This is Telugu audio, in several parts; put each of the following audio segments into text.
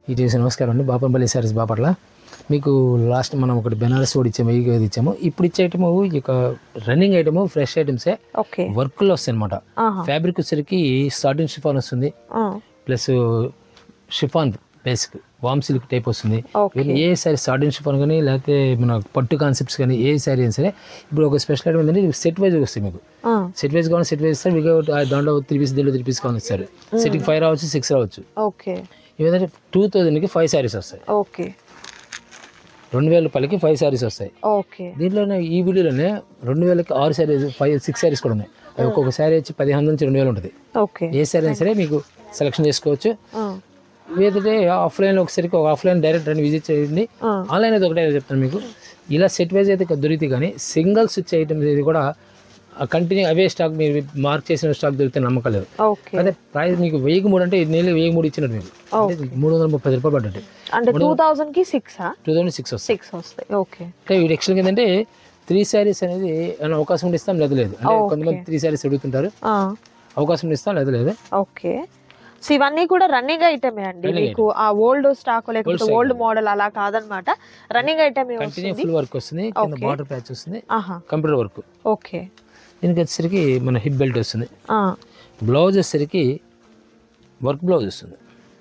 ఇటు నమస్కారం అండి బాపంపల్లి సారీస్ బాపట్ల మీకు లాస్ట్ మనం ఒకటి బెనారస్ కూడా ఇచ్చాము ఈ ఇది ఇచ్చాము ఇప్పుడు ఇచ్చే ఐటమ్ ఇక రన్నింగ్ ఐటమ్ ఫ్రెష్ ఐటమ్సే ఓకే వర్క్లో వస్తాయి అనమాట ఆహా. ఫ్యాబ్రిక్ వచ్చేసరికి సాటిన్ షిఫాన్ వస్తుంది ఆ, ప్లస్ షిఫాన్ బేసిక్ వామ్ సిల్క్ టైప్ వస్తుంది ఓకే. ఇవన్నీ ఏ సారీ సాటిన్ షిఫాన్ కానీ లేకపోతే మన పట్టు కాన్సెప్ట్స్ కానీ ఏ సారీ అయినా సరే ఇప్పుడు ఒక స్పెషల్ ఐటమ్ ఏంటంటే సెట్ వైజ్ వస్తాయి మీకు ఆ, సెట్ వైజ్ కావాలి సెట్ వైజ్ ఇస్తారు మీకు దాంట్లో త్రీ పీస్ దీంట్లో త్రీ పీస్ కావాలి ఇస్తారు సెట్కి ఫైవ్ రావచ్చు సిక్స్ రావచ్చు ఓకే ఇవేంటంటే టూ థౌజండ్కి ఫైవ్ శారీస్ వస్తాయి ఓకే రెండు వేల రూపాయలకి ఫైవ్ శారీస్ వస్తాయి ఓకే దీంట్లోనే ఈ వీడియోలోనే రెండు వేలకి ఆరు శారీస్ ఫైవ్ సిక్స్ శారీస్ కూడా ఉన్నాయి అవి ఒక్కొక్క శారీ వచ్చి పదిహేను నుంచి రెండు వేలు ఉంటుంది ఓకే ఏ శారీ అయినా సరే మీకు సెలెక్షన్ చేసుకోవచ్చు ఆ, లేదంటే ఆఫ్లైన్లో ఒకసారికి ఒక ఆఫ్లైన్ డైరెక్ట్ రండి విజిట్ చేయండి ఆ, ఆన్లైన్ అయితే ఒకటే చెప్తాను మీకు ఇలా సెట్ వైజ్ అయితే దొరికితే కానీ సింగిల్స్ ఇచ్చే ఐటమ్స్ ఇది కూడా కంటిన్యూ అవే స్టాక్ మీరు మార్క్ చేసిన స్టాక్ దొరికితే నమ్మకం లేదు ఓకే అదే ప్రైస్ మీకు వెయ్యి మూడు అంటే నెల వెయ్యి మూడు ఇచ్చినట్టు మీకు అంటే మూడు వందల ముప్పై రూపాయలు పడ్డట్టు అంటే టూ థౌజండ్ కి సిక్సా టూ థౌసండ్ సిక్స్ వస్తాయి సిక్స్ వస్తాయి ఓకే అంటే వీటి యాక్చువల్గా ఏంటంటే త్రీ శారీస్ అనేది ఏమైనా అవకాశం ఉంటే ఇస్తాం లేదు లేదు అంటే కొంతమంది త్రీ శారీస్ అడుగుతుంటారు ఆ, అవకాశం ఉంటే ఇస్తాం లేదు లేదు ఓకే సో ఇవన్నీ కూడా రన్నింగ్ ఐటమే అండి మీకు ఆ ఓల్డ్ స్టాక్ లేకపోతే ఓల్డ్ మోడల్ అలా కాదనమాట రన్నింగ్ ఐటమే కంటిన్యూ వస్తుంది ఫుల్ వర్క్ వస్తుంది కింద బార్డర్ ప్యాచ్ వస్తుంది ఆహా కంప్యూటర్ వర్క్ ఓకే దీనికి వచ్చేసరికి మన హిప్ బెల్ట్ వస్తుంది ఆ, బ్లౌజ్ వచ్చేసరికి వర్క్ బ్లౌజ్ వస్తుంది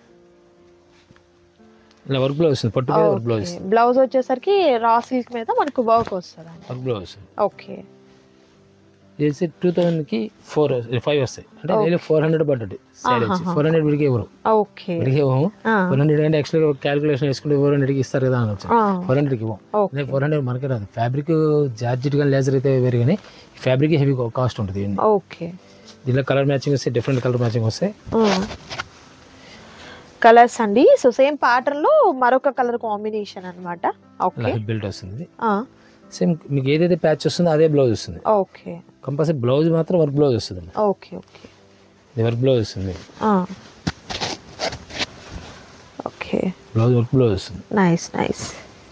ఇలా వర్క్ బ్లౌజ్ వస్తుంది పట్టు మీద వర్క్ బ్లౌజ్ వస్తుంది బ్లౌజ్ వచ్చేసరికి రా సిల్క్ మీద మనకు వర్క్ వస్తుంది వర్క్ బ్లౌజ్ వస్తుంది ఓకే ఇది వచ్చి టూ థౌసండ్కి ఫోర్ ఫైవ్ వస్తాయి అంటే నేను ఫోర్ హండ్రెడ్ పడ్డది శారీ వచ్చి ఫోర్ హండ్రెడ్ విడిగే ఇవ్వరు ఓకే విడిగే ఇవ్వము ఆ, ఫోర్ హండ్రెడ్ అంటే యాక్చువల్గా క్యాలిక్యులేషన్ వేసుకుంటే ఫోర్ హండ్రెడ్కి ఇస్తారు కదా అనొచ్చు ఆ, ఫోర్ హండ్రెడ్కి ఇవ్వం ఓకే ఫోర్ హండ్రెడ్ మనకే రాదు ఫ్యాబ్రిక్ జార్జెట్ కానీ లేజర్ అయితే వేరు కానీ ఫ్యాబ్రిక్ హెవీ కాస్ట్ ఉంటుంది ఇవన్నీ ఓకే దీనిలో కలర్ మ్యాచింగ్ వస్తాయి డిఫరెంట్ కలర్ మ్యాచింగ్ వస్తాయి కలర్స్ అండి సో సేమ్ ప్యాటర్న్ లో మరొక కలర్ కాంబినేషన్ అన్నమాట ఇలా ఓకే హిప్ బెల్ట్ వస్తుంది ఆ, సేమ్ మీకు ఏదైతే ప్యాచ్ వస్తుందో అదే బ్లౌజ్ వస్తుంది ఓకే కంపల్సరీ బ్లౌజ్ మాత్రం వర్క్ బ్లౌజ్ వస్తుంది ఓకే ఓకే ఇది వర్క్ బ్లౌజ్ వస్తుంది ఆ. ఓకే బ్లౌజ్ వర్క్ బ్లౌజ్ వస్తుంది నైస్ నైస్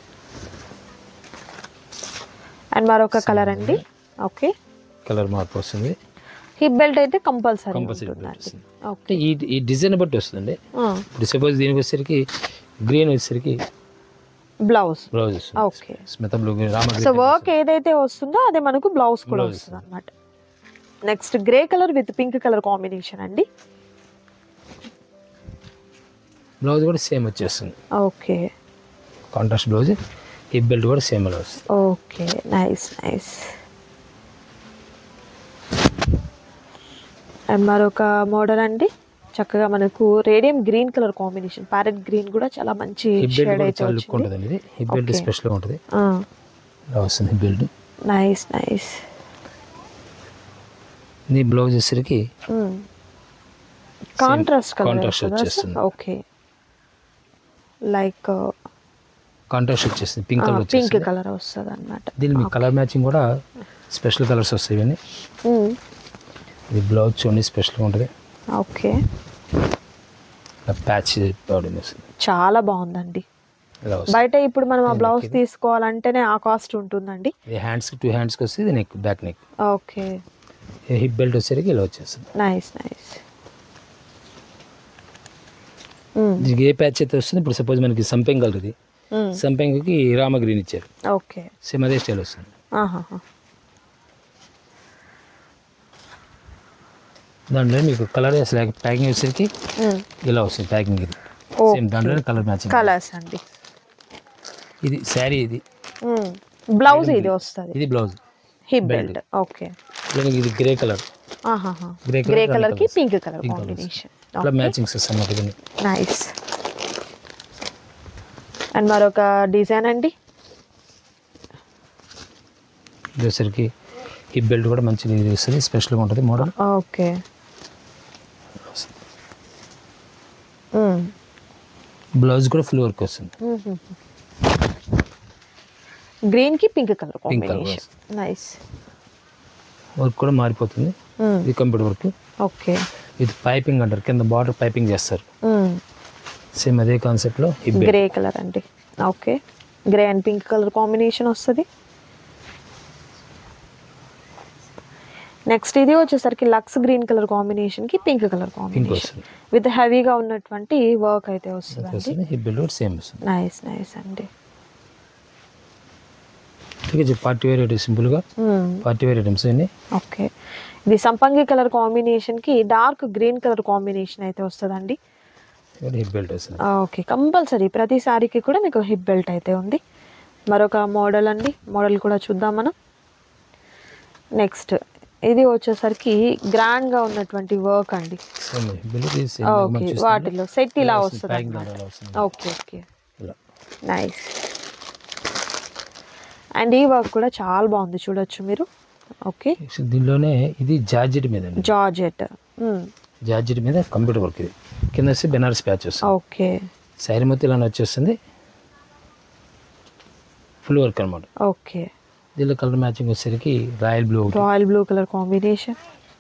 అండ్ మరొక కలర్ అండి ఓకే కలర్ మార్పు వస్తుంది హిప్ బెల్ట్ అయితే కంపల్సరీ కంపల్సరీ ఉంటుందండి వస్తుంది ఓకే అంటే ఈ ఈ డిజైన్ బట్టి వస్తుందండి ఇప్పుడు సపోజ్ దీనికి వచ్చేసరికి గ్రీన్ వచ్చేసరికి బ్లౌజ్ బ్లౌజ్ వస్తుంది ఓకే స్మిత బ్లూ రామ సో వర్క్ ఏదైతే వస్తుందో అదే మనకు బ్లౌజ్ కూడా Blouse. వస్తుంది అనమాట next grey colour with pink colour combination అండి బ్లౌజ్ కూడా సేమ్ వచ్చేస్తుంది okay contrast blouse hip belt కూడా సేమ్ అలా వస్తుంది ఓకే నైస్ నైస్ అండ్ మరొక మోడల్ అండి చక్కగా మనకు radium green colour combination parrot green కూడా చాలా మంచి హిప్ బెల్ట్ షేడ్ కూడా అయితే చాలా లుక్ వచ్చింది ఉంటుంది ఇది హిప్ బెల్ట్ స్పెషల్గా ఉంటుంది ఇలా వస్తుంది హిప్ బెల్ట్ నైస్ నైస్ ఇది బ్లౌజ్ వచ్చేసరికి కాంట్రాస్ట్ కలర్ contrast వచ్చేస్తుంది. ఓకే లైక్ కాంట్రాస్ట్ వచ్చేస్తుంది పింక్ కలర్ పింక్ వచ్చేస్తుంది కలర్ వస్తుంది అనమాట దీని మీ కలర్ మ్యాచింగ్ కూడా స్పెషల్ కలర్స్ వస్తాయి ఇవన్నీ ఇది బ్లౌజ్ చూడండి స్పెషల్గా ఉంటుంది ఓకే ఇలా ప్యాచ్ పౌడింగ్ వస్తుంది చాలా బాగుందండి ఇలా వస్తుంది బయట ఇప్పుడు మనం ఆ బ్లౌజ్ తీసుకోవాలంటేనే ఆ కాస్ట్ ఉంటుందండి ఇది హ్యాండ్స్కి టూ హ్యాండ్స్కి వస్తే ఇది neck back neck okay hip belt వచ్చేసరికి ఇలా వచ్చేస్తుంది నైస్ నైస్ దీనికి ఏ ప్యాచ్ అయితే వస్తుంది ఇప్పుడు సపోజ్ మనకి సంపెంగ్ కలర్ ఇది సంపెంగ్కి రామ గ్రీన్ ఇచ్చారు ఓకే సేమ్ అదే స్టైల్ వస్తుంది ఆహాహా. దాంట్లో మీకు కలర్ అసలు ప్యాకింగ్ వచ్చేసరికి మ్మ్. ఇలా వస్తుంది ప్యాకింగ్ ఇది Okay. సేమ్ దాంట్లోనే కలర్ మ్యాచింగ్ కలర్స్ అండి ఇది శారీ ఇది మ్మ్. బ్లౌజ్ ఇది వస్తుంది ఇది బ్లౌజ్ హిప్ బెల్ట్ ఓకే దీనికి ఇది గ్రే కలర్ ఆహాహా. Grey colour, గ్రే రెండు కలర్ కి colours. Pink colour Pink colours. Combination ఇట్లా మ్యాచింగ్స్ వస్తాయి అన్నమాట దీన్ని నైస్ అండ్ మరొక డిజైన్ అండి ఇది వచ్చేసరికి హిప్ బెల్ట్ కూడా మంచిగా ఇది వస్తుంది స్పెషల్గా ఉంటుంది మోడల్ ఓకే బ్లౌజ్ కూడా ఫుల్ వర్క్ వస్తుంది గ్రీన్ కి pink colour Pink colour combination nice work కూడా మారిపోతుంది ఇది కంప్యూటర్ వర్క్ ఓకే ఇది పైపింగ్ అంటారు కింద బార్డర్ పైపింగ్ చేస్తారు సేమ్ అదే కాన్సెప్ట్లో హిప్ బెల్ట్ గ్రే కలర్ అండి okay grey and pink colour combination వస్తుంది నెక్స్ట్ ఇది వచ్చేసరికి లక్స్ గ్రీన్ కలర్ కాంబినేషన్ కి పింక్ కలర్ పింక్ కాంబినేషన్ వస్తుంది విత్ హెవీగా ఉన్నటువంటి వర్క్ అయితే వస్తుందండి వస్తుంది హిప్ బెల్ట్ కూడా సేమ్ వస్తుంది నైస్ నైస్ అండి ఇక పార్టీ వేర్ ఐటమ్ సింపుల్గా పార్టీ వేర్ ఐటమ్స్ అన్ని ఓకే ఇది సంపంగి కలర్ కాంబినేషన్ కి డార్క్ గ్రీన్ కలర్ కాంబినేషన్ అయితే వస్తుందండి హిప్ బెల్ట్ వస్తుంది ఓకే కంపల్సరీ ప్రతి సారీకి కూడా మీకు హిప్ బెల్ట్ అయితే ఉంది మరొక మోడల్ అండి మోడల్ కూడా చూద్దాం మనం నెక్స్ట్ ఇది వచ్చేసరికి గ్రాండ్ గా ఉన్నటువంటి వర్క్ అండి సేమ్ హిప్ బెల్ట్ ఇది సేమ్ ఓకే వాటిలో సెట్ ఇలా వస్తుంది ప్యాకింగ్ అనమాట అలా వస్తుంది ఓకే ఓకే ఇలా నైస్ అండ్ ఈ వర్క్ కూడా చాలా బాగుంది చూడొచ్చు మీరు ఓకే సో దీనిలోనే ఇది జార్జెట్ మీద అండి జార్జెట్ జార్జెట్ మీద కంప్యూటర్ వర్క్ ఇది కింద వస్తే బెనారస్ ప్యాచ్ వస్తుంది ఓకే శారీ మొత్తం ఇలా వచ్చేస్తుంది ఫుల్ వర్క్ అనమాట ఓకే దీనిలో కలర్ మ్యాచింగ్ వచ్చేసరికి రాయల్ బ్లూ ఒకటి రాయల్ బ్లూ కలర్ కాంబినేషన్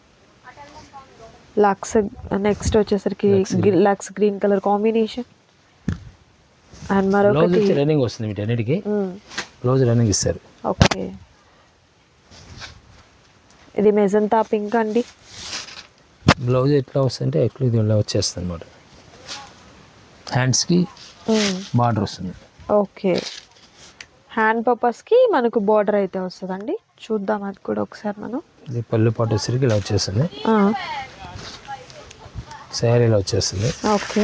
లక్స్ నెక్స్ట్ వచ్చేసరికి లక్స్ green colour combination and blouse మరొకటి వచ్చి రన్నింగ్ వస్తుంది వీటన్నిటికి బ్లౌజ్ రన్నింగ్ ఇస్తారు ఓకే ఇది మెజంతా పింక్ అండి బ్లౌజ్ ఎట్లా వస్తుందంటే ఎట్లా ఇది ఇలా వచ్చేస్తుంది అనమాట హ్యాండ్స్కి బార్డర్ వస్తుంది ఓకే హ్యాండ్ పర్పస్కి మనకు బార్డర్ అయితే వస్తుందండి చూద్దాం అది కూడా ఒకసారి మనం ఇది పళ్ళు పాటు వచ్చేసరికి ఇలా వచ్చేస్తుంది ఆ, శారీ ఇలా వచ్చేస్తుంది ఓకే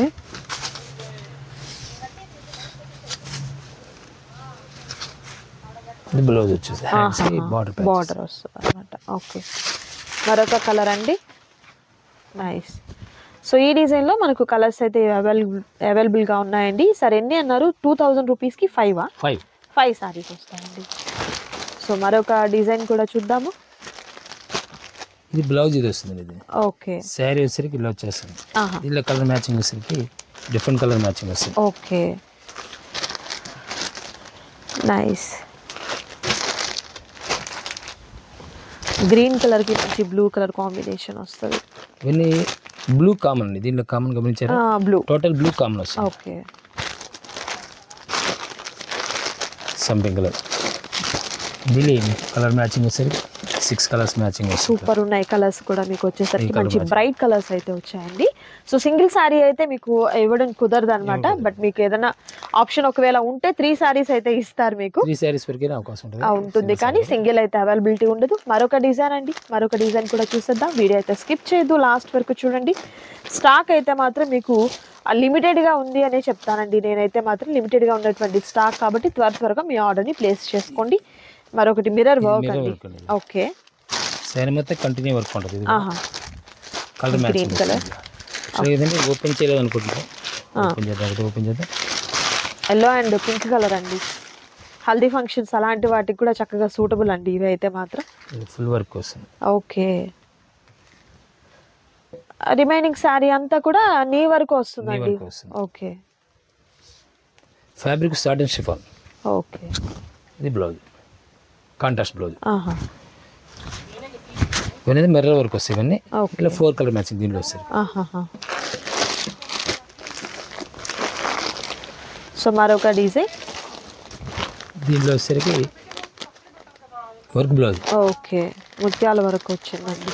ఇది బ్లౌజ్ వచ్చేసి హ్యాండ్స్కి బార్డర్ బార్డర్ వస్తుంది అనమాట ఓకే మరొక కలర్ అండి నైస్ సో ఈ డిజైన్లో మనకు కలర్స్ అయితే అవైలబుల్ అవైలబుల్గా ఉన్నాయండి సార్ ఎన్ని అన్నారు టూ థౌజండ్ రూపీస్కి ఫైవా ఫైవ్ ఫైవ్ సారీస్ వస్తాయండి సో మరొక డిజైన్ కూడా చూద్దాము ఇది బ్లౌజ్ ఇది వస్తుంది ఇది ఓకే శారీ వచ్చేసరికి ఇలా వచ్చేస్తుంది ఆహా దీనిలో కలర్ మ్యాచింగ్ వచ్చేసరికి డిఫరెంట్ కలర్ మ్యాచింగ్ వస్తుంది ఓకే నైస్ గ్రీన్ కలర్కి మంచి బ్లూ కలర్ కాంబినేషన్ వస్తుంది ఇవన్నీ బ్లూ కామన్ అండి దీనిలో కామన్ గమనించారా బ్లూ టోటల్ బ్లూ కామన్ వస్తుంది ఓకే సంథింగ్ కలర్ దీని కలర్ మ్యాచింగ్ వచ్చేసరికి సిక్స్ కలర్స్ మ్యాచింగ్ వస్తుంది సూపర్ ఉన్నాయి కలర్స్ కూడా మీకు వచ్చేసరికి ఈ colour మంచి match. బ్రైట్ కలర్స్ అయితే వచ్చాయండి సో సింగిల్ శారీ అయితే మీకు ఇవ్వడం కుదరదు అనమాట బట్ మీకు ఏదైనా ఆప్షన్ ఒకవేళ ఉంటే త్రీ శారీస్ అయితే ఇస్తారు మీకు త్రీ శారీస్ వరకే అవకాశం ఉంటుంది ఆ, ఉంటుంది కానీ సింగిల్ అయితే అవైలబిలిటీ ఉండదు మరొక డిజైన్ అండి మరొక డిజైన్ కూడా చూసేద్దాం వీడియో అయితే స్కిప్ చేయొద్దు లాస్ట్ వరకు చూడండి స్టాక్ అయితే మాత్రం మీకు లిమిటెడ్గా ఉంది అనే చెప్తానండి నేనైతే మాత్రం లిమిటెడ్గా ఉన్నటువంటి స్టాక్ కాబట్టి త్వర త్వరగా మీ ఆర్డర్ని ప్లేస్ చేసుకోండి మరొకటి మిర్రర్ వర్క్ mirror అండి work అండి. ఓకే శారీ మొత్తం కంటిన్యూ వర్క్ ఉంటుంది ఇది ఆహా కలర్ మ్యాచింగ్ colour. యాక్చువల్గా ఏంటంటే ఓపెన్ చేయలేదు అనుకుంటున్నాం ఓపెన్ చేద్దాం ఒకటి ఓపెన్ చేద్దాం ఎల్లో అండ్ పింక్ కలర్ అండి హల్దీ ఫంక్షన్స్ అలాంటి వాటికి కూడా చక్కగా సూటబుల్ అండి ఇవి అయితే మాత్రం ఇది ఫుల్ వర్క్ వస్తుంది ఓకే రిమైనింగ్ శారీ అంతా కూడా నీ వరకు వస్తుందండి వరకు వస్తుంది. Okay fabric starting chiffon okay ఇది బ్లౌజ్ కాంట్రాస్ట్ బ్లౌజ్ ఆహా ఇవన్నీ మిర్రర్ వర్క్ వస్తాయి ఇవన్నీ ఓకే ఇలా ఫోర్ కలర్ మ్యాచింగ్ దీనిలో వస్తాయి ఆహాహా సో మరొక డిజైన్ దీంట్లో వచ్చేసరికి వర్క్ బ్లౌజ్ ఓకే ముత్యాల వరకు వచ్చిందండి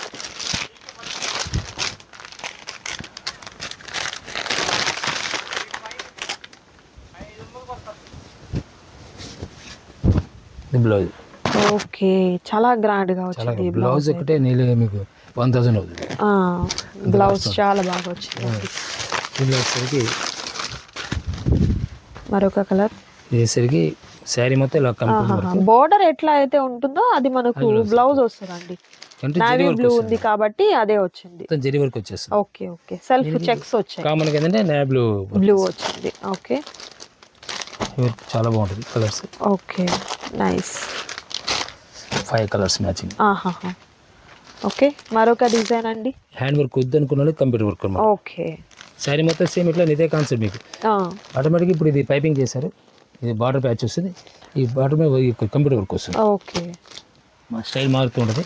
ఇది బ్లౌజ్ ఓకే చాలా గ్రాండ్ గా చాలా వచ్చింది బ్లౌజ్ ఒకటే నీళ్ళు మీకు వన్ థౌసండ్ అవుతుంది బ్లౌజ్ చాలా బాగా వచ్చింది దీనిలో వచ్చేసరికి మరొక కలర్ ఇది వచ్చేసరికి శారీ మొత్తం ఇలా కంప్లీట్ వర్క్ బోర్డర్ ఎట్లా అయితే ఉంటుందో అది మనకు బ్లౌజ్ వస్తుందండి అంటే నావీ జరీ వర్క్ బ్లూ వస్తుంది ఉంది కాబట్టి అదే వచ్చింది మొత్తం జరీ వర్క్ వచ్చేస్తుంది ఓకే ఓకే సెల్ఫ్ చెక్స్ వచ్చాయి కామన్గా ఏంటంటే నేవీ బ్లూ బ్లూ వచ్చింది ఓకే వర్క్ చాలా బాగుంటుంది colours okay nice five colours matching ఆహాహా ఓకే మరొక డిజైన్ అండి హ్యాండ్ వర్క్ వద్దు అనుకున్న కంప్యూటర్ వర్క్ అనమాట ఓకే శారీ మొత్తం సేమ్ ఇట్లా ఇదే కాన్సెప్ట్ మీకు ఆ, ఆటోమేటిక్గా ఇప్పుడు ఇది పైపింగ్ చేశారు ఇది బార్డర్ ప్యాచ్ వస్తుంది ఈ బార్డర్ మీద ఈ కంప్యూటర్ వర్క్ వస్తుంది ఓకే మా స్టైల్ మారుతూ ఉంటుంది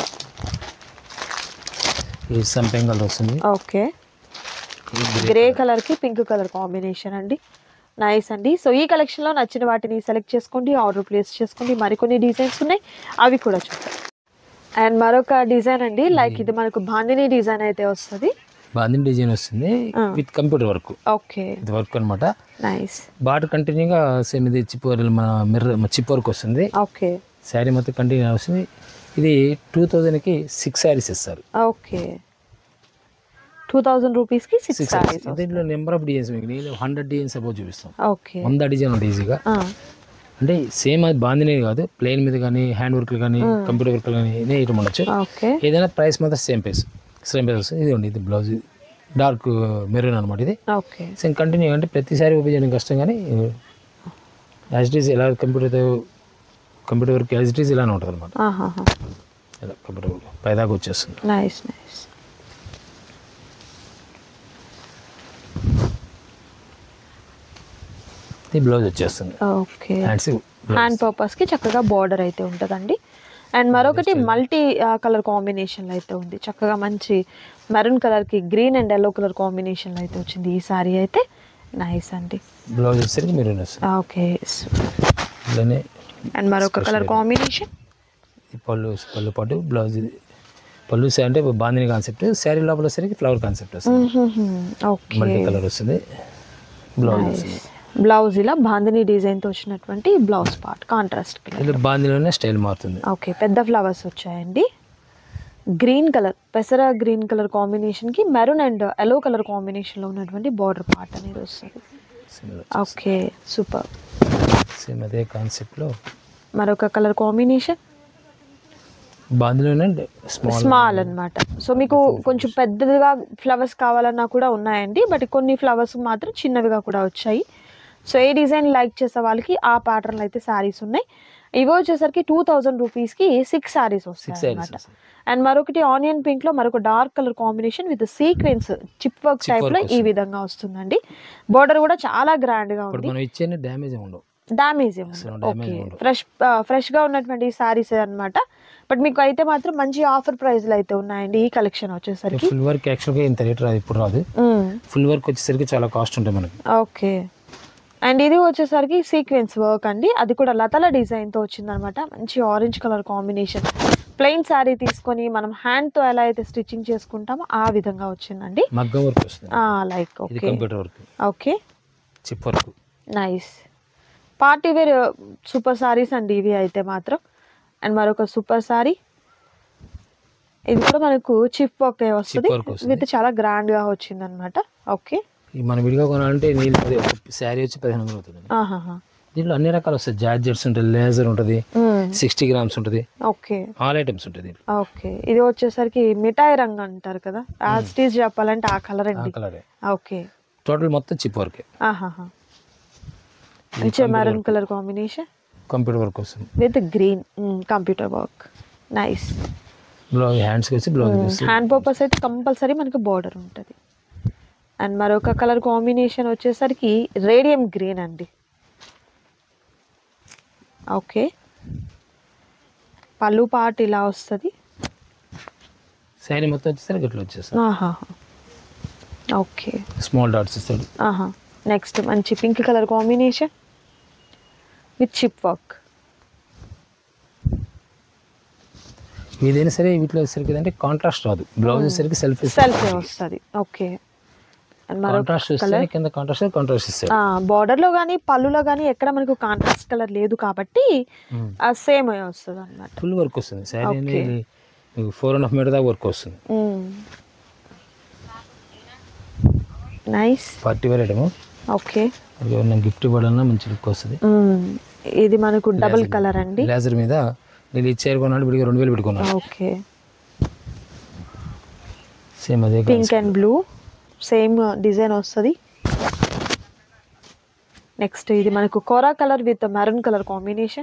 ఈ సంపెంగ్ కలర్ వస్తుంది ఓకే ఇది గ్రే గ్రే కలర్ కి పింక్ కలర్ కాంబినేషన్ అండి నైస్ అండి సో ఈ కలెక్షన్ లో నచ్చిన వాటిని సెలెక్ట్ చేసుకోండి ఆర్డర్ ప్లేస్ చేసుకోండి మరికొన్ని డిజైన్స్ ఉన్నాయి అవి కూడా చూద్దాం అండ్ మరొక డిజైన్ అండి లైక్ ఇది మనకు బాందిని డిజైన్ అయితే వస్తుంది బాందిని డిజైన్ వస్తుంది విత్ కంప్యూటర్ వర్క్ ఓకే ఇది వర్క్ అనమాట నైస్ బార్డర్ కంటిన్యూగా సేమ్ ఇది చిప్ మన మిర్రర్ చిప్ వర్క్ వస్తుంది ఓకే శారీ మొత్తం కంటిన్యూ వస్తుంది ఇది టూ థౌజండ్కి సిక్స్ శారీస్ ఇస్తారు ఓకే టూ థౌజండ్ రూపీస్కి సిక్స్ సిక్స్ సారీస్ దీంట్లో నెంబర్ ఆఫ్ డిజైన్స్ మీకు నేను హండ్రెడ్ డిజైన్స్ అబౌవ్ చూపిస్తాం ఓకే వంద డిజైన్ ఉంటుంది ఈజీగా అంటే సేమ్ అది బాందినే కాదు ప్లెయిన్ మీద కానీ హ్యాండ్ వర్క్లు కానీ కంప్యూటర్ వర్క్లు కానీ ఇదే ఐటమ్ ఉండొచ్చు ఓకే ఏదైనా ప్రైస్ మాత్రం సేమ్ ప్రైస్ సేమ్ ప్రైస్ వస్తుంది ఇది ఉంది ఇది బ్లౌజ్ డార్క్ మెరూన్ అనమాట ఇది ఓకే సేమ్ కంటిన్యూ అంటే ప్రతిసారి ఓపెన్ చేయడం కష్టం కానీ యాజ్ ఇట్ ఈస్ ఎలా కంప్యూటర్తో computer work as it is ఇలానే ఉంటుంది అనమాట ఇలా కంప్యూటర్ వర్క్ పైదాకా వచ్చేస్తుంది నైస్ నైస్ ఇది బ్లౌజ్ వచ్చేస్తుంది ఓకే హ్యాండ్స్ హ్యాండ్ పర్పస్కి చక్కగా బార్డర్ అయితే ఉంటుందండి అండ్ మరొకటి మల్టీ కలర్ కాంబినేషన్లో అయితే ఉంది చక్కగా మంచి మెరూన్ కలర్కి గ్రీన్ అండ్ ఎల్లో కలర్ కాంబినేషన్లో అయితే వచ్చింది ఈ సారీ అయితే నైస్ అండి బ్లౌజ్ వచ్చేసరికి మెరూన్ వస్తుంది ఓకే ఇలానే అండ్ మరొక కలర్ కాంబినేషన్ ఈ పళ్ళు పళ్ళు పాటు బ్లౌజ్ ఇది పళ్ళు సే- అంటే బాందిని కాన్సెప్ట్ శారీ లోపల వచ్చేసరికి ఫ్లవర్ కాన్సెప్ట్ వస్తుంది ఓకే మల్టీ కలర్ వస్తుంది బ్లౌజ్ వస్తుంది బ్లౌజ్ ఇలా బాందిని డిజైన్తో వచ్చినటువంటి బ్లౌజ్ పార్ట్ కాంట్రాస్ట్ కలర్ ఇది బాందిలోనే స్టైల్ మారుతుంది ఓకే పెద్ద ఫ్లవర్స్ వచ్చాయండి గ్రీన్ కలర్ పెసర గ్రీన్ కలర్ కాంబినేషన్కి మెరూన్ అండ్ ఎల్లో కలర్ కాంబినేషన్లో ఉన్నటువంటి బార్డర్ పార్ట్ అనేది వస్తుంది ఓకే సూపర్ సేమ్ అదే కాన్సెప్ట్లో మరొక కలర్ కాంబినేషన్ బాందిలోనే స్మాల్ స్మాల్ అన్నమాట సో మీకు కొంచెం పెద్దదిగా ఫ్లవర్స్ కావాలన్నా కూడా ఉన్నాయండి బట్ కొన్ని ఫ్లవర్స్ మాత్రం చిన్నవిగా కూడా వచ్చాయి సో ఏ డిజైన్ లైక్ చేసే వాళ్ళకి ఆ ప్యాటర్న్లో అయితే శారీస్ ఉన్నాయి ఇవి వచ్చేసరికి టూ థౌజండ్ రూపీస్కి సిక్స్ శారీస్ వస్తాయి సారీస్ అనమాట అండ్ మరొకటి ఆనియన్ పింక్ లో మరొక dark colour combination with sequence chip work Chip type లో work ఈ విధంగా వస్తుందండి బోర్డర్ కూడా చాలా గ్రాండ్ గా ఇప్పుడు ఉంది మనం ఇచ్చే డ్యామేజ్ ఉండవు డామేజ్ అసలు ఓకే damage ఉండదు. ఫ్రెష్ ఫ్రెష్ గా ఉన్నటువంటి సారీస్ అన్నమాట బట్ మీకు అయితే మాత్రం మంచి ఆఫర్ ప్రైస్ లో అయితే ఉన్నాయండి ఈ కలెక్షన్ వచ్చేసరికి ఫుల్ వర్క్ యాక్చువల్గా ఇంత రేట్ రాదు ఇప్పుడు రాదు ఫుల్ వర్క్ వచ్చేసరికి చాలా కాస్ట్ ఉంటుంది మనకి ఓకే అండ్ ఇది వచ్చేసరికి సీక్వెన్స్ వర్క్ అండి అది కూడా లతల డిజైన్ తో వచ్చిందనమాట మంచి orange colour combination plain sari తీసుకొని మనం హ్యాండ్ తో ఎలా అయితే స్టిచ్చింగ్ చేసుకుంటామో ఆ విధంగా వచ్చిందండి మగ్గం వర్క్ వస్తుంది లైక్ ఇది okay computer work okay chip work nice party wear super saris అండి ఇవి అయితే మాత్రం అండ్ మరొక సూపర్ సారీ ఇది కూడా మనకు చిప్ వర్క్ వస్తుంది work వస్తుంది. విత్ చాలా గ్రాండ్ గా వచ్చింది అనమాట ఓకే ఈ మనం విడిగా కొనాలంటే నీళ్ళు పది ఒక శారీ వచ్చి పదిహేను వందలు అవుతుంది ఆహాహా దీంట్లో అన్ని రకాలు వస్తాయి జార్జెట్స్ ఉంటుంది లేజర్ ఉంటుంది సిక్స్టీ గ్రామ్స్ ఉంటుంది ఓకే ఆల్ ఐటమ్స్ ఉంటుంది దీంట్లో ఓకే ఇది వచ్చేసరికి మిఠాయి రంగు అంటారు కదా ఆ స్టీజ్ చెప్పాలంటే ఆ కలర్ ఆ అండి కలరే ఓకే టోటల్ మొత్తం చిప్ వర్కే ఆహాహా మంచి maroon colour combination computer work వస్తుంది with green computer work nice blouse హ్యాండ్స్కి వచ్చి బ్లౌజ్ వస్తుంది హ్యాండ్ పర్పస్ అయితే కంపల్సరీ మనకి బార్డర్ ఉంటుంది అండ్ మరొక కలర్ కాంబినేషన్ వచ్చేసరికి రేడియం గ్రీన్ అండి ఓకే పళ్ళు పార్ట్ ఇలా వస్తుంది శారీ మొత్తం వచ్చేసరికి ఇట్లా వచ్చేస్తుంది ఆహా ఓకే స్మాల్ డాట్స్ ఇస్తాడు ఆహా నెక్స్ట్ మంచి pink colour combination with chip work ఏదైనా సరే వీటిలో వచ్చేసరికి అంటే కాంట్రాస్ట్ రాదు బ్లౌజ్ వచ్చేసరికి సెల్ఫ్ సెల్ఫ్ వస్తుంది ఓకే అండ్ మరొక కాంట్రాస్ట్ వస్తే కింద కాంట్రాస్ట్ కాంట్రాస్ట్ ఇస్తాడు బార్డర్లో కానీ పళ్ళులో కానీ ఎక్కడ మనకు కాంట్రాస్ట్ కలర్ లేదు కాబట్టి సేమ్ వస్తుంది అనమాట ఫుల్ వర్క్ వస్తుంది శారీ అనేది మీకు ఫోర్ అండ్ హాఫ్ మీటర్ దాకా వర్క్ వస్తుంది nice party wear item okay అది ఏమన్నా గిఫ్ట్ ఇవ్వాలన్నా మంచి లుక్ వస్తుంది ఇది మనకు డబుల్ కలర్ అండి లేజర్ మీద నేను ఇచ్చేరు కొన్నాడు విడిగా రెండు వేలు పెట్టుకున్నాను ఓకే సేమ్ అదే pink and blue same design వస్తుంది నెక్స్ట్ ఇది మనకు kora colour with maroon colour combination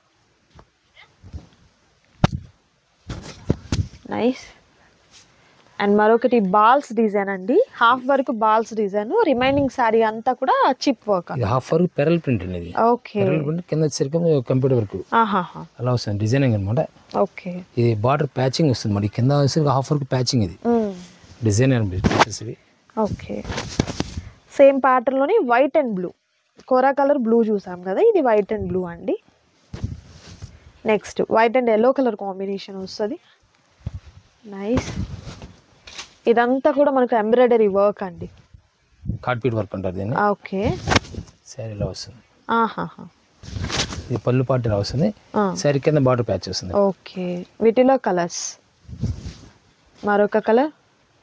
nice and మరొకటి బాల్స్ డిజైన్ అండి హాఫ్ వరకు బాల్స్ డిజైన్ రిమైనింగ్ సారీ అంతా కూడా చిప్ వర్క్ ఇది హాఫ్ వర్క్ పెరల్ ప్రింట్ అనేది ఓకే పెరల్ ప్రింట్ కింద వచ్చేసరికి కంప్యూటర్ వర్క్ ఆహాహా అలా వస్తుంది డిజైనింగ్ అనమాట ఓకే ఇది బార్డర్ ప్యాచింగ్ వస్తుంది మరి కింద వచ్చేసరికి హాఫ్ వర్క్ ప్యాచింగ్ ఇది డిజైన్ అనిపిస్తుంది ఇవి ఓకే సేమ్ ప్యాటర్న్లోని white and blue kora colour blue చూసాం కదా ఇది వైట్ అండ్ బ్లూ అండి next white and yellow colour combination వస్తుంది నైస్ ఇదంతా కూడా మనకు ఎంబ్రాయిడరీ వర్క్ అండి కార్పీట్ వర్క్ అంటారు దీన్ని ఓకే శారీలో వస్తుంది ఆహాహా ఇది పళ్ళు పాటిలో వస్తుంది ఆ. శారీ కింద బార్డర్ ప్యాచ్ వస్తుంది ఓకే వీటిలో కలర్స్ మరొక కలర్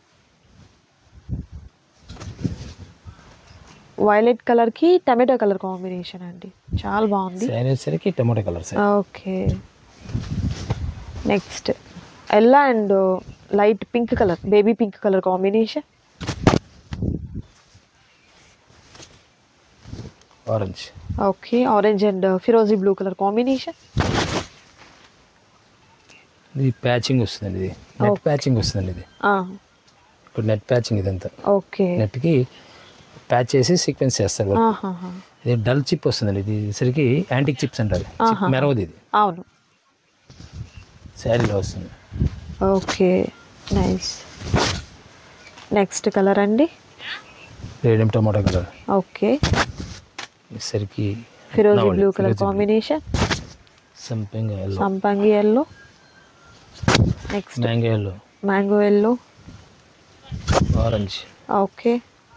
వైలెట్ కలర్కి టమాటో కలర్ కాంబినేషన్ అండి చాలా బాగుంది శారీ వచ్చేసరికి tomato colour sir okay next yellow and light pink colour baby pink colour combination orange okay orange and ఫిరోజీ బ్లూ కలర్ కాంబినేషన్ ఇది ప్యాచింగ్ వస్తుందండి ఇది నెట్ ప్యాచింగ్ వస్తుందండి ఇది ఇక్కడ నెట్ ప్యాచింగ్ ఇదంతా ఓకే నెట్కి ప్యాచ్ చేసి సీక్వెన్స్ చేస్తారు work. ఆహాహా. ఇది డల్ చిప్ వస్తుందండి ఇది సరికి యాంటిక్ చిప్స్ అంటారు చిప్ మెరవది ఇది అవును శారీలో వస్తుంది ఓకే నైస్ నెక్స్ట్ కలర్ అండి రేడియం టమాటో కలర్ ఓకే సరికి ఫిరోజీ బ్లూ కలర్ కాంబినేషన్ సంపింగ్ ఎల్లో సంపంగి yellow next mango yellow mango yellow orange okay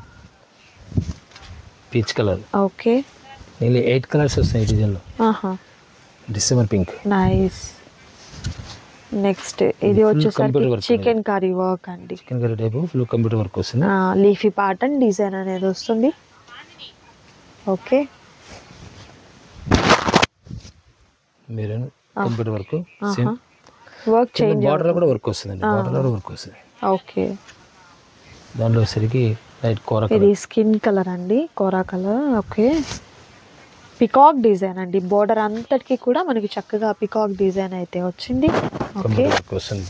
peach colour okay నీళ్ళు ఎయిట్ కలర్స్ వస్తాయి ఈ డిజైన్లో ఆహా డిసెంబర్ పింక్ నైస్ నెక్స్ట్ ఇది computer వచ్చేసరికి work చికెన్ కర్రీ వర్క్ అండి chicken curry type full computer work వస్తుంది లీఫీ ప్యాటర్న్ డిజైన్ అనేది వస్తుంది ఓకే మీరు computer work same work change బార్డర్లో కూడా వర్క్ వస్తుందండి బార్డర్లో కూడా వర్క్ వస్తుంది ఓకే దాంట్లో వచ్చేసరికి లైట్ కూర ఇది స్కిన్ కలర్ అండి kora colour okay peacock design అండి బోర్డర్ అంతటికి కూడా మనకి చక్కగా పికాక్ డిజైన్ అయితే వచ్చింది ఓకే కంప్యూటర్ వర్క్ వస్తుంది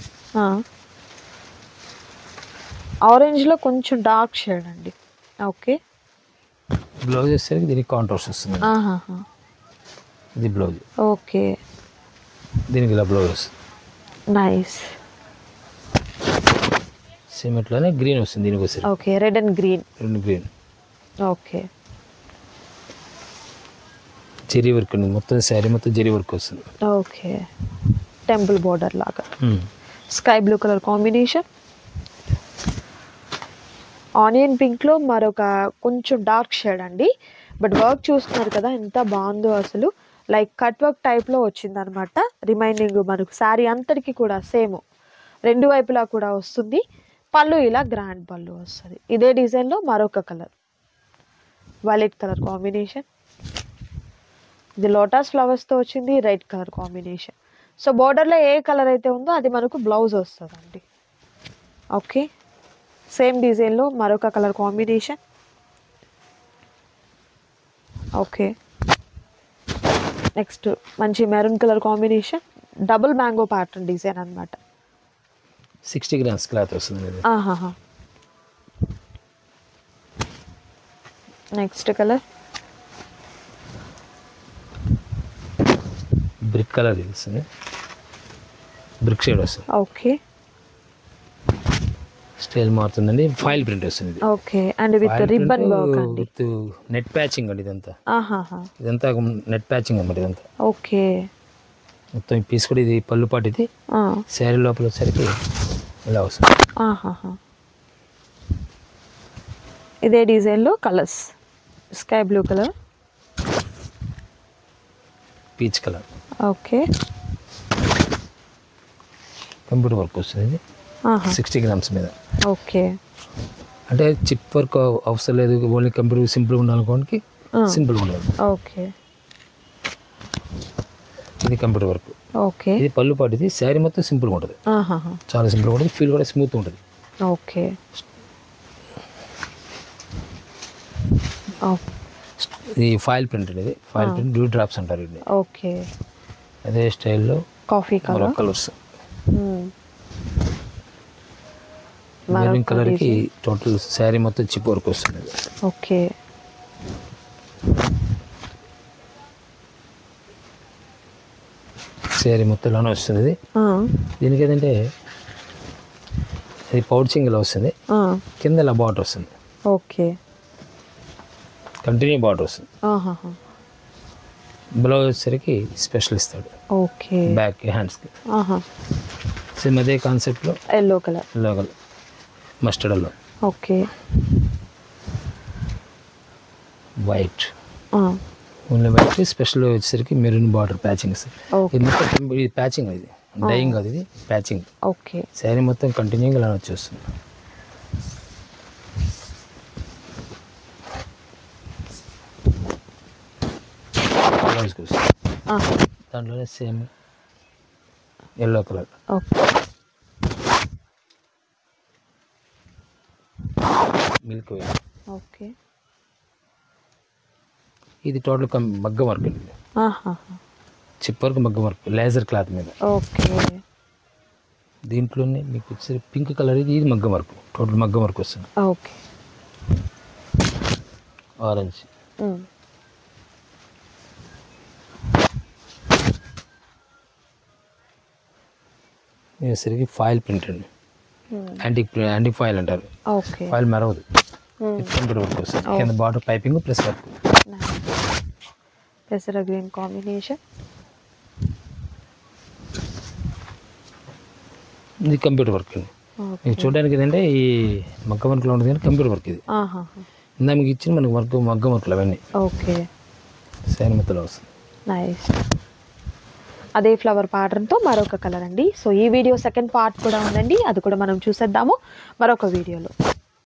ఆరెంజ్లో కొంచెం డార్క్ షేడ్ అండి ఓకే బ్లౌజ్ వచ్చేసరికి దీనికి కాంట్రాస్ట్ వస్తుంది ఆహాహా. ఇది బ్లౌజ్ ఓకే దీనికి ఇలా బ్లౌజ్ వస్తుంది నైస్ సేమ్ ఇట్లానే గ్రీన్ వస్తుంది దీనికి వచ్చేసరికి ఓకే రెడ్ అండ్ గ్రీన్ రెండు గ్రీన్ ఓకే జెరీ వర్క్ ఉంది మొత్తం శారీ మొత్తం జెరీ వర్క్ వస్తుంది ఓకే టెంపుల్ బోర్డర్ లాగా Hmm. Sky blue colour combination onion పింక్లో మరొక కొంచెం డార్క్ షేడ్ అండి బట్ వర్క్ చూస్తున్నారు కదా ఎంత బాగుందో అసలు లైక్ కట్ వర్క్ టైప్లో వచ్చిందనమాట రిమైనింగ్ మనకు శారీ అంతటికి కూడా సేమ్ రెండు వైపులా కూడా వస్తుంది పళ్ళు ఇలా గ్రాండ్ పళ్ళు వస్తుంది ఇదే డిజైన్లో మరొక కలర్ వైలెట్ కలర్ కాంబినేషన్ ఇది లోటస్ ఫ్లవర్స్తో వచ్చింది రెడ్ కలర్ కాంబినేషన్ సో బోర్డర్లో ఏ కలర్ అయితే ఉందో అది మనకు బ్లౌజ్ వస్తుందండి ఓకే సేమ్ డిజైన్లో మరొక కలర్ కాంబినేషన్ ఓకే నెక్స్ట్ మంచి maroon colour combination double mango pattern design అనమాట సిక్స్టీ గ్రామ్స్ క్లాత్ వస్తుంది ఇది ఆహాహా నెక్స్ట్ కలర్ బ్రిక్ కలర్ ఇది వస్తుంది బ్రిక్ షేడ్ వస్తుంది ఓకే స్టైల్ మారుతుందండి ఫైల్ ప్రింట్ వస్తుంది ఇది okay and with File ribbon print work అండి with నెట్ ప్యాచింగ్ అండి ఇదంతా ఆహాహా ఇదంతా నెట్ ప్యాచింగ్ అన్నమాట ఇదంతా ఓకే మొత్తం ఈ పీస్ కూడా ఇది పళ్ళు పాటు ఇది ఆ, శారీ లోపల వచ్చేసరికి ఇలా వస్తుంది ఆహాహా ఇదే డిజైన్లో colours sky blue colour peach colour okay computer work వస్తుంది ఇది ఆహా సిక్స్టీ గ్రామ్స్ మీద ఓకే అంటే చిప్ వర్క్ అవసరం లేదు ఓన్లీ కంప్యూటర్ సింపుల్ ఉండాలనుకోనికి ఆ. సింపుల్ ఉండదు ఓకే ఇది కంప్యూటర్ వర్క్ ఓకే ఇది పళ్ళు పాటు ఇది శారీ మొత్తం సింపుల్గా ఉంటుంది ఆహాహా చాలా సింపుల్గా ఉంటుంది ఫీల్ కూడా స్మూత్ ఉంటుంది ఓకే ఓ- ఇది ఫైల్ ప్రింట్ ఇది ఫైల్ ప్రింట్ డ్యూ డ్రాప్స్ అంటారు ఇది ఓకే అదే స్టైల్లో కాఫీ మరో కలర్ కలర్స్ మ్మ్. మెరూన్ మరొక కలర్కి టోటల్ శారీ మొత్తం చిప్ వర్క్ వస్తుంది ఓకే శారీ మొత్తం ఇలానే వస్తుంది ఇది ఆ, దీనికి ఏంటంటే ఇది పౌచింగ్ ఇలా వస్తుంది ఆ, కింద ఇలా బాటర్ వస్తుంది ఓకే కంటిన్యూ బాటర్ వస్తుంది ఆహాహా బ్లౌజ్ వచ్చేసరికి స్పెషల్ ఇస్తాడు ఓకే బ్యాక్ హ్యాండ్స్కి ఆహా సేమ్ అదే కాన్సెప్ట్లో ఎల్లో కలర్ లోకల్ మస్టర్డ్లో okay white only white special వచ్చేసరికి maroon border patching sir okay ఇది మొత్తం ఇది ప్యాచింగ్ ఇది డైయింగ్ కాదు ఇది ప్యాచింగ్ ఓకే శారీ మొత్తం కంటిన్యూగా ఇలా వచ్చేస్తుంది బ్లౌజ్కి వస్తుంది ఆహా దాంట్లోనే same yellow colour okay milk way okay ఇది టోటల్ కం మగ్గం వర్క్ ఇది ఆహా చిప్ వర్క్ మగ్గం వర్క్ లేజర్ క్లాత్ మీద ఓకే దీంట్లోనే మీకు వచ్చే పింక్ కలర్ ఇది ఇది మగ్గం వర్క్ టోటల్ మగ్గం వర్క్ వస్తుంది ఓకే ఆరెంజ్ ఉమ్. ఇది వచ్చేసరికి ఫాయిల్ ప్రింట్ అండి ఉమ్. యాంటిక్ యాంటిక్ ఫాయిల్ అంటారు ఓకే ఫాయిల్ మెరవదు ఉమ్. కంప్యూటర్ వర్క్ వస్తుంది కింద బార్డర్ పైపింగ్ ప్లస్ వర్క్ పెసర గ్రీన్ కాంబినేషన్ ఇది కంప్యూటర్ వర్క్ అండి మీకు చూడడానికి ఏంటంటే ఈ మగ్గం వర్క్లో ఉంటుంది కానీ కంప్యూటర్ వర్క్ ఇది ఆహా ఇందా మీకు ఇచ్చిన మనకి వర్క్ మగ్గం వర్క్లు అవన్నీ ఓకే శారీ మొత్తంలో వస్తుంది నైస్ అదే ఫ్లవర్ ప్యాటర్న్తో మరొక కలర్ అండి సో ఈ వీడియో సెకండ్ పార్ట్ కూడా ఉందండి అది కూడా మనం చూసేద్దాము మరొక వీడియోలో